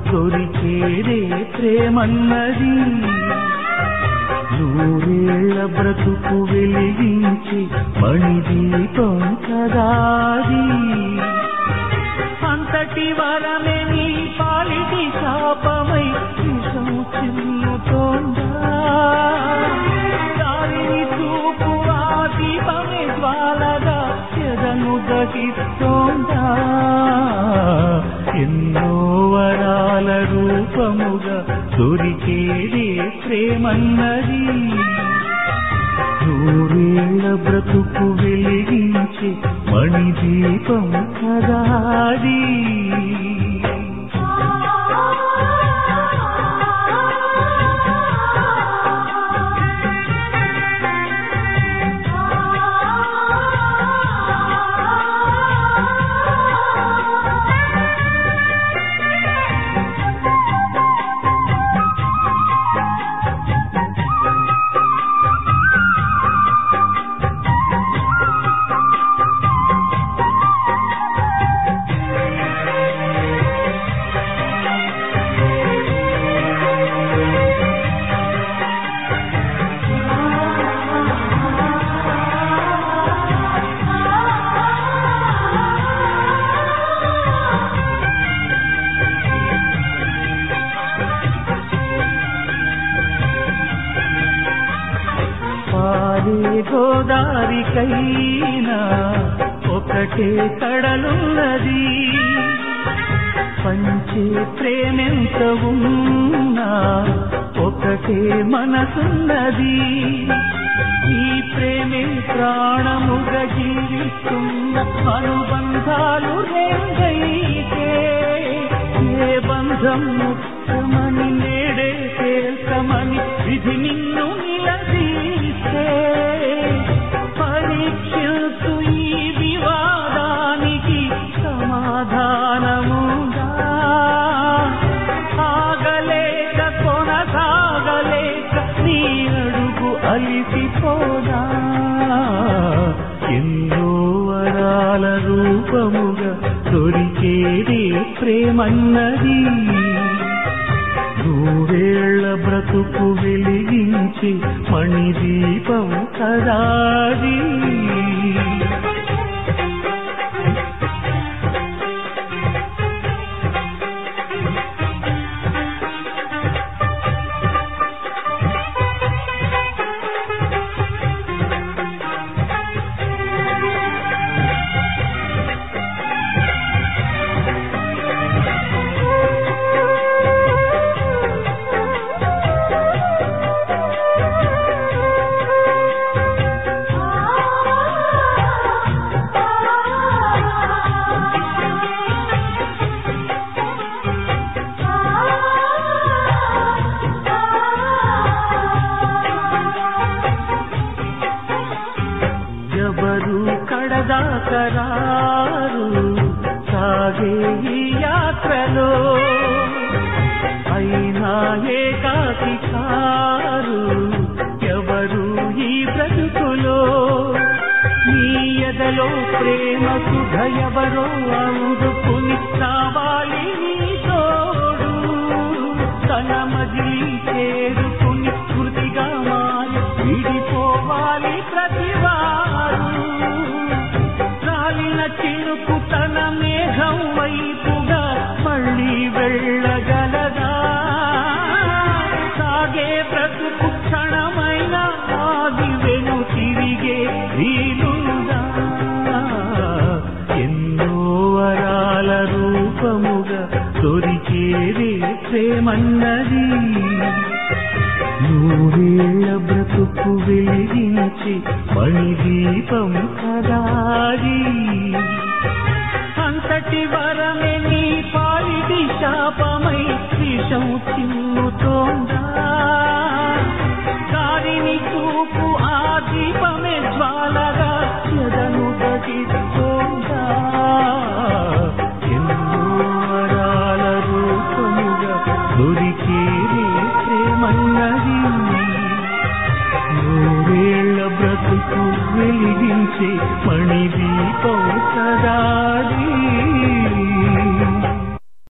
దొరికేదే ప్రేమన్నది నూరేళ్ల బ్రతుకు వెలిగించి మణిదీపం కదాది అంతటి వరమే నీ పాలిటి శాపమై విషం చిన్నుతోందా దారిని చూపు ఆ దీపమే జ్వాలగా ఎదను దహిస్తోందా ఎన్నో వరాల రూపముగా దొరికేదే ప్రేమన్నది నూరేళ్ల బ్రతుకు వెలిగించి మణిదీపం కదాది పారే గోదారికైనా ఒకటే కడలున్నది పంచే ప్రేమెంత ఉన్నా ఒకటే మనసున్నది ఈ ప్రేమే ప్రాణముగా జీవిస్తున్న అనుబంధాలు రెండైతే ఏ బంధం ముఖ్యమని నేడే తేల్చమని విధి నిన్ను నిలదీస్తే పరీక్షించు ఈ వివాదానికి సమాధానముగా ఆగలేక కొనసాగలేక నీ అడుగు అలిసిపోదా ఎన్నో వరాల రూపముగా దొరికేదే ప్రేమన్నది నూరేళ్ల బ్రతుకు వెలిగించి మణిదీపం కదాది ఎవరు కడదాకరారు సాగే ఈ యాత్రలో అయినా ఏకాకి కారు ఎవరు ఈ బ్రతుకులో నీ ఎదలో ప్రేమ సుధయవరో అందుకుని రావాలి నీ తోడు తన మజిలీ చేరుకుని స్మృతిగా మాయ విడిపోవాలి ప్రతివారు రాలిన చినుకు తన మేఘం వైపుగా మళ్ళీ వెళ్ళగలదా సాగే బ్రతుకు క్షణమైన ఆది వెను తిరిగే వీలుందా ఎన్నో వరాల రూపముగా దొరికేదే ప్రేమన్నది నూరేళ్ల బ్రతుకు వెలిగించి మణిదీపం కదాది అంతటి వరమే నీ పాలిటి శాపమై విషం చిమ్ముతోందా దారిని చూపు ఆ దీపమే జ్వాలగా ఎదను దగిస్తోందా ఎన్నో వరాల రూపముగా దొరికేదే ప్రేమన్నది నూరేళ్ల బ్రతుకు వెలిగించే మణిదీపం